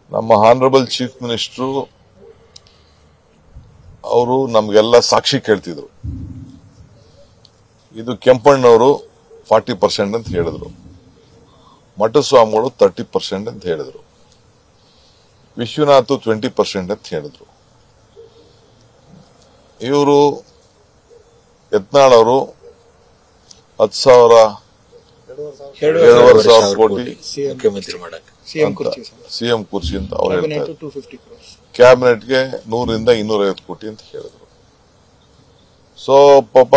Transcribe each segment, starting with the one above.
ನಮ್ಮ honourable chief minister ಅವರು ನಮಗೆಲ್ಲ ಸಾಕ್ಷಿ ಕೇಳ್ತಿದ್ರು ಇದು ಕೆಂಪಣ್ಣವರು ಫಾರ್ಟಿ ಪರ್ಸೆಂಟ್ ಅಂತ ಹೇಳಿದ್ರು ಮಠಸ್ವಾಮಿಗಳು ತರ್ಟಿ ಪರ್ಸೆಂಟ್ ಅಂತ ಹೇಳಿದ್ರು ವಿಶ್ವನಾಥ್ ಟ್ವೆಂಟಿ ಪರ್ಸೆಂಟ್ ಅಂತ ಹೇಳಿದ್ರು ಇವರು ಯತ್ನಾಳ್ ಅವರು ಹತ್ತು ಸಾವಿರ ಎರಡೂವರೆ ಸಾವಿರ ಕೋಟಿ ಮುಖ್ಯಮಂತ್ರಿ ಮಾಡಕ್ಕೆ ಸಿಎಂ ಕುರ್ಚಿ ಸರ್ ಸಿಎಂ ಕುರ್ಚಿ ಅಂತ ಅವ್ರು ಹೇಳ್ತಾರೆ ಕ್ಯಾಬಿನೆಟ್ ಟೂ ಫಿಫ್ಟಿ ಕ್ರೋರ್ಸ್ ಕ್ಯಾಬಿನೆಟ್ಗೆ ನೂರಿಂದ ಇನ್ನೂರೈವತ್ತು ಕೋಟಿ ಅಂತ ಹೇಳಿದ್ರು ಸೊ ಪಾಪ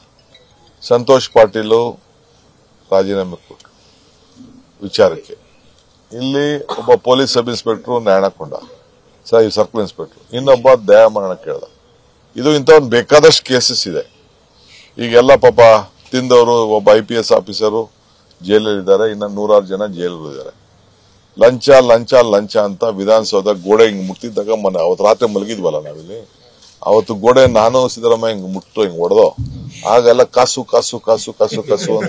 ಸಂತೋಷ್ ಪಾಟೀಲು ರಾಜೀನಾಮೆ ಕೊಟ್ಟರು ವಿಚಾರಕ್ಕೆ ಇಲ್ಲಿ ಒಬ್ಬ ಪೊಲೀಸ್ ಸಬ್ ಇನ್ಸ್ಪೆಕ್ಟರ್ ನ್ಯಾಯಕೊಂಡ ಸರ್ ಸರ್ಕಲ್ ಇನ್ಸ್ಪೆಕ್ಟರ್ ಇನ್ನೊಬ್ಬ ದಯಾಮರಣ ಕೇಳ್ದ ಇದು ಇಂಥ ಒಂದು ಬೇಕಾದಷ್ಟು ಕೇಸಸ್ ಇದೆ ಈಗೆಲ್ಲ ಪಾಪ ತಿಂದವರು ಒಬ್ಬ ಐ ಪಿ ಎಸ್ ಆಫೀಸರು ಜೈಲಲ್ಲಿದ್ದಾರೆ ಇನ್ನು ನೂರಾರು ಜನ ಜೈಲಲ್ಲಿದ್ದಾರೆ ಲಂಚ ಲಂಚ ಲಂಚ ಅಂತ ವಿಧಾನಸೌಧ ಗೋಡೆ ಹಿಂಗ್ ಮುಟ್ಟಿದ್ದಾಗ ಮೊನ್ನೆ ಅವತ್ತು ರಾತ್ರಿ ಮಲಗಿದ್ವಲ್ಲ ನಾವಿಲ್ಲಿ ಅವತ್ತು ಗೋಡೆ ನಾನು ಸಿದ್ದರಾಮಯ್ಯ ಹಿಂಗ್ ಮುಟ್ಟು ಹಿಂಗ್ ಹೊಡೆದೋ ಆಗೆಲ್ಲ ಕಾಸು ಕಾಸು ಕಾಸು ಕಾಸು ಕಾಸು ಅಂತ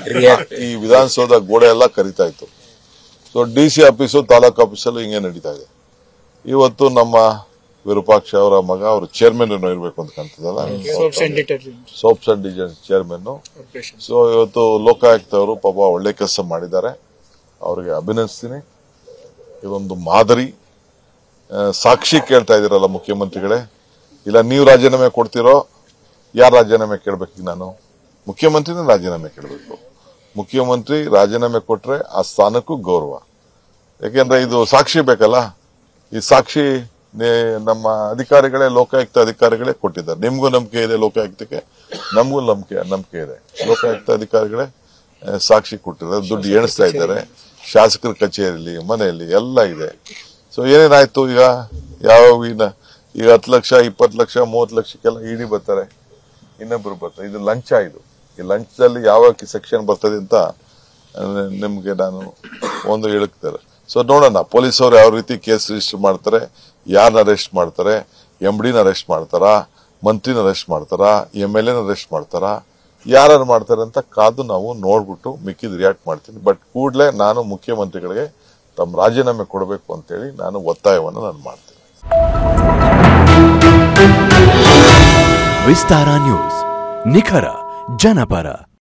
ಈ ವಿಧಾನಸೌಧ ಗೋಡೆ ಎಲ್ಲ ಕರಿತಾ ಇತ್ತು so D C office taluk ಆಫೀಸಲ್ಲೂ ಹಿಂಗೆ ನಡೀತಾ ಇದೆ ಇವತ್ತು ನಮ್ಮ ವಿರೂಪಾಕ್ಷ ಅವರ ಮಗ ಅವರು ಚೇರ್ಮನ್ ಇರ್ಬೇಕು ಅಂತ ಕಾಣ್ತದಲ್ಲ soaps and detergent soaps and detergent chairman corporation so ಇವತ್ತು ಲೋಕಾಯುಕ್ತ ಅವರು ಪಾಪ ಒಳ್ಳೆ ಕೆಲಸ ಮಾಡಿದ್ದಾರೆ ಅವರಿಗೆ ಅಭಿನಂದಿಸ್ತೀನಿ ಇದೊಂದು ಮಾದರಿ ಆ, ಸಾಕ್ಷಿ ಕೇಳ್ತಾ ಇದ್ದೀರಲ್ಲ ಮುಖ್ಯಮಂತ್ರಿಗಳೇ ಇಲ್ಲ ನೀವು ರಾಜೀನಾಮೆ ಕೊಡ್ತೀರೋ ಯಾರು ರಾಜೀನಾಮೆ ಕೇಳಬೇಕು ನಾನು ಮುಖ್ಯಮಂತ್ರಿನೇ ರಾಜೀನಾಮೆ ಕೇಳಬೇಕು ಮುಖ್ಯಮಂತ್ರಿ ರಾಜೀನಾಮೆ ಕೊಟ್ರೆ ಆ ಸ್ಥಾನಕ್ಕೂ ಗೌರವ ಯಾಕೆಂದ್ರೆ ಇದು ಸಾಕ್ಷಿ ಬೇಕಲ್ಲ ಈ ಸಾಕ್ಷಿ ನೇ- ನಮ್ಮ ಅಧಿಕಾರಿಗಳೇ ಲೋಕಾಯುಕ್ತ ಅಧಿಕಾರಿಗಳೇ ಕೊಟ್ಟಿದ್ದಾರೆ ನಿಮ್ಗೂ ನಂಬಿಕೆ ಇದೆ ಲೋಕಾಯುಕ್ತಕ್ಕೆ ನಮಗೂ ನಂಬಿಕೆ ನಂಬಿಕೆ ಇದೆ ಲೋಕಾಯುಕ್ತ ಅಧಿಕಾರಿಗಳೇ ಆ, ಸಾಕ್ಷಿ ಕೊಟ್ಟಿದ್ದಾರೆ ದುಡ್ಡು ಎಣಿಸ್ತಾ ಇದ್ದಾರೆ ಶಾಸಕರ ಕಚೇರಿಯಲ್ಲಿ ಮನೆಯಲ್ಲಿ ಎಲ್ಲ ಇದೆ ಸೊ ಏನೇನಾಯ್ತು ಈಗ ಯಾವ ಇನ್ನ ಈಗ ಹತ್ತು ಲಕ್ಷ ಇಪ್ಪತ್ತು ಲಕ್ಷ ಮೂವತ್ತು ಲಕ್ಷಕ್ಕೆಲ್ಲ ಇಡಿ ಬರ್ತಾರೆ ಇನ್ನೊಬ್ರು ಬರ್ತಾರೆ ಇದು ಲಂಚ ಇದು ಈ ಲಂಚದಲ್ಲಿ ಯಾವ ಸೆಕ್ಷನ್ ಬರ್ತದೆ ಅಂತ ಆ, ನಿಮ್ಗೆ ನಾನು ಒಂದು ಹೇಳ್ತಾರೆ ಸೊ ನೋಡೋಣ ಪೊಲೀಸ್ ಅವರು ಯಾವ ರೀತಿ ಕೇಸ್ ರಿಜಿಸ್ಟರ್ ಮಾಡ್ತಾರೆ ಯಾರನ್ನ ಅರೆಸ್ಟ್ ಮಾಡ್ತಾರೆ ಎಂ ಡಿನ ಅರೆಸ್ಟ್ ಮಾಡ್ತಾರಾ ಮಂತ್ರಿನ ಅರೆಸ್ಟ್ ಮಾಡ್ತಾರಾ ಎಂ ಎಲ್ ಎನ ಅರೆಸ್ಟ್ ಮಾಡ್ತಾರಾ ಯಾರು ಮಾಡ್ತಾರೆ ಅಂತ ಕಾದು ನಾವು ನೋಡ್ಬಿಟ್ಟು ಮಿಕ್ಕಿದ್ ರಿಯಾಕ್ಟ್ ಮಾಡ್ತೀನಿ ಬಟ್ ಕೂಡಲೇ ನಾನು ಮುಖ್ಯಮಂತ್ರಿಗಳಿಗೆ ತಮ್ಮ ರಾಜೀನಾಮೆ ಕೊಡಬೇಕು ಅಂತೇಳಿ ನಾನು ಒತ್ತಾಯವನ್ನು ನಾನು ಮಾಡ್ತೀನಿ ವಿಸ್ತಾರ ನ್ಯೂಸ್ ನಿಖರ ಜನಪರ